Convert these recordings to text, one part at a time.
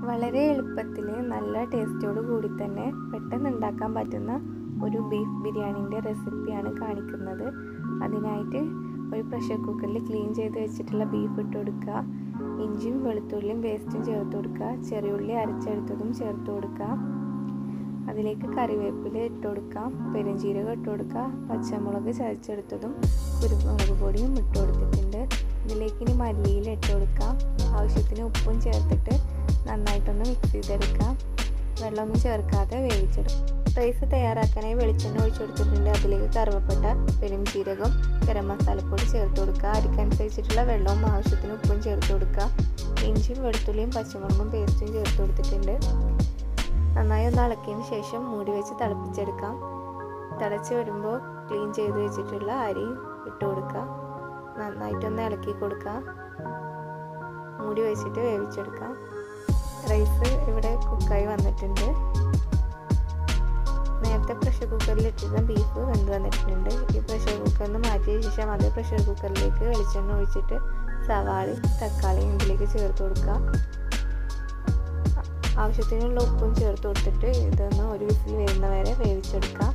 വളരെ എളുപ്പത്തിൽ നല്ല ടേസ്റ്റോട് കൂടി തന്നെ പെട്ടെന്ന് ഉണ്ടാക്കാൻ പറ്റുന്ന ഒരു ബീഫ് ബിരിയാണീൻ്റെ റെസിപ്പിയാണ് കാണിക്കുന്നത് അതിനായിട്ട് ഒരു പ്രഷർ കുക്കറിൽ ക്ലീൻ ചെയ്ത് വെച്ചിട്ടുള്ള ബീഫ് ഇട്ട് കൊടുക്കുക ഇഞ്ചിയും വെളുത്തുള്ളിയും പേസ്റ്റും ചേർത്ത് കൊടുക്കുക ചെറിയുള്ളി അരച്ചെടുത്തതും ചേർത്ത് കൊടുക്കുക അതിലേക്ക് കറിവേപ്പില ഇട്ട് കൊടുക്കാം പെരുംജീരകം ഇട്ട് കൊടുക്കുക പച്ചമുളക് ചതച്ചെടുത്തതും കുരുമുളക് പൊടിയും ഇട്ട് കൊടുത്തിട്ടുണ്ട് ഇതിലേക്ക് ഇനി മല്ലിയില ഇട്ട് കൊടുക്കാം ആവശ്യത്തിന് ഉപ്പും ചേർത്തിട്ട് നന്നായിട്ടൊന്ന് മിക്സ് ചെയ്തെടുക്കാം വെള്ളമൊന്നും ചേർക്കാതെ വേവിച്ചെടുക്കാം റൈസ് തയ്യാറാക്കാനായി വെളിച്ചെണ്ണ ഒഴിച്ചു കൊടുത്തിട്ടുണ്ട് അതിലേക്ക് കറുവപ്പട്ട പെരുംജീരകം ഗരം മസാലപ്പൊടി ചേർത്ത് കൊടുക്കുക അരിക്കനുസരിച്ചിട്ടുള്ള വെള്ളവും ആവശ്യത്തിന് ഉപ്പും ചേർത്ത് കൊടുക്കുക ഇഞ്ചിയും വെളുത്തുള്ളിയും പച്ചമുളകും പേസ്റ്റും ചേർത്ത് കൊടുത്തിട്ടുണ്ട് നന്നായി ഒന്ന് ഇളക്കിയതിന് ശേഷം മൂടി വെച്ച് തിളപ്പിച്ചെടുക്കാം തിളച്ച് വരുമ്പോൾ ക്ലീൻ ചെയ്ത് വെച്ചിട്ടുള്ള അരി ഇട്ട് കൊടുക്കുക നന്നായിട്ടൊന്ന് ഇളക്കി കൊടുക്കുക മൂടി വെച്ചിട്ട് വേവിച്ചെടുക്കാം റൈസ് ഇവിടെ കുക്കായി വന്നിട്ടുണ്ട് നേരത്തെ പ്രഷർ കുക്കറിൽ ഇട്ടിരുന്ന ബീഫ് വെന്ത് വന്നിട്ടുണ്ട് ഈ പ്രഷർ കുക്കറിൽ നിന്ന് മാറ്റിയ ശേഷം അതേ പ്രഷർ കുക്കറിലേക്ക് വെളിച്ചെണ്ണ ഒഴിച്ചിട്ട് സവാളയും തക്കാളിയും ഇതിലേക്ക് ചേർത്ത് കൊടുക്കുക ആവശ്യത്തിനുള്ള ഉപ്പും ചേർത്ത് കൊടുത്തിട്ട് ഇതൊന്ന് ഒരു വിസിൽ വരുന്ന വരെ വേവിച്ചെടുക്കാം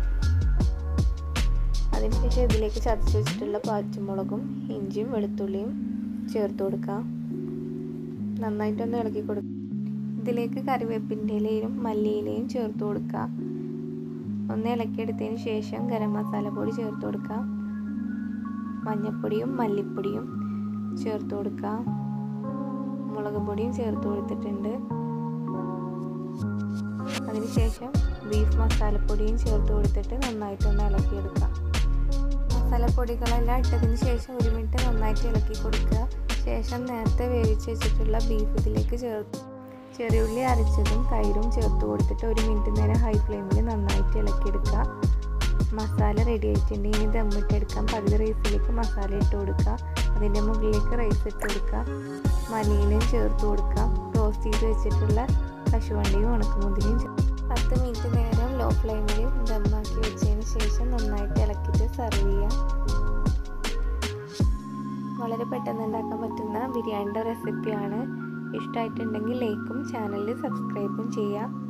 അതിനുശേഷം ഇതിലേക്ക് ചതച്ച് വെച്ചിട്ടുള്ള പച്ചമുളകും ഇഞ്ചിയും വെളുത്തുള്ളിയും ചേർത്ത് കൊടുക്കാം നന്നായിട്ടൊന്ന് ഇളക്കി കൊടുക്കുക ഇതിലേക്ക് കറിവേപ്പിൻ്റെ ഇലയും മല്ലിയിലയും ചേർത്ത് കൊടുക്കുക ഒന്ന് ഇളക്കിയെടുത്തതിന് ശേഷം ഗരം മസാല പൊടി ചേർത്ത് കൊടുക്കുക മഞ്ഞൾപ്പൊടിയും മല്ലിപ്പൊടിയും ചേർത്ത് കൊടുക്കുക മുളക് പൊടിയും ചേർത്ത് കൊടുത്തിട്ടുണ്ട് അതിനുശേഷം ബീഫ് മസാലപ്പൊടിയും ചേർത്ത് കൊടുത്തിട്ട് നന്നായിട്ടൊന്ന് ഇളക്കിയെടുക്കാം മസാലപ്പൊടികളെല്ലാം ഇട്ടതിന് ശേഷം ഒരു മിനിറ്റ് നന്നായിട്ട് ഇളക്കി കൊടുക്കുക ശേഷം നേരത്തെ വേവിച്ച് വെച്ചിട്ടുള്ള ബീഫ് ഇതിലേക്ക് ചേർത്ത് ചെറിയുള്ളി അരച്ചതും തൈരും ചേർത്ത് കൊടുത്തിട്ട് ഒരു മിനിറ്റ് നേരം ഹൈ ഫ്ലെയിമിൽ നന്നായിട്ട് ഇളക്കിയെടുക്കുക മസാല റെഡി ആയിട്ടുണ്ട് ഇനി ദമ്മിട്ടെടുക്കാം പകുതി റൈസിലേക്ക് മസാല ഇട്ട് കൊടുക്കുക അതിൻ്റെ മുകളിലേക്ക് റൈസ് ഇട്ട് കൊടുക്കുക മല്ലിയിലയും ചേർത്ത് കൊടുക്കുക റോസ്റ്റ് ചെയ്ത് വെച്ചിട്ടുള്ള കശുവണ്ടിയും ഉണക്കമുന്തിരിയും പത്ത് മിനിറ്റ് നേരം ലോ ഫ്ലെയിമിൽ ദമ്മാക്കി വെച്ചതിന് ശേഷം നന്നായിട്ട് ഇളക്കിയിട്ട് സെർവ് ചെയ്യാം വളരെ പെട്ടെന്ന് ഉണ്ടാക്കാൻ പറ്റുന്ന ബിരിയാണിയുടെ റെസിപ്പിയാണ് ഇഷ്ടമായിട്ടുണ്ടെങ്കിൽ ലൈക്കും ചാനലിൽ സബ്സ്ക്രൈബും ചെയ്യാം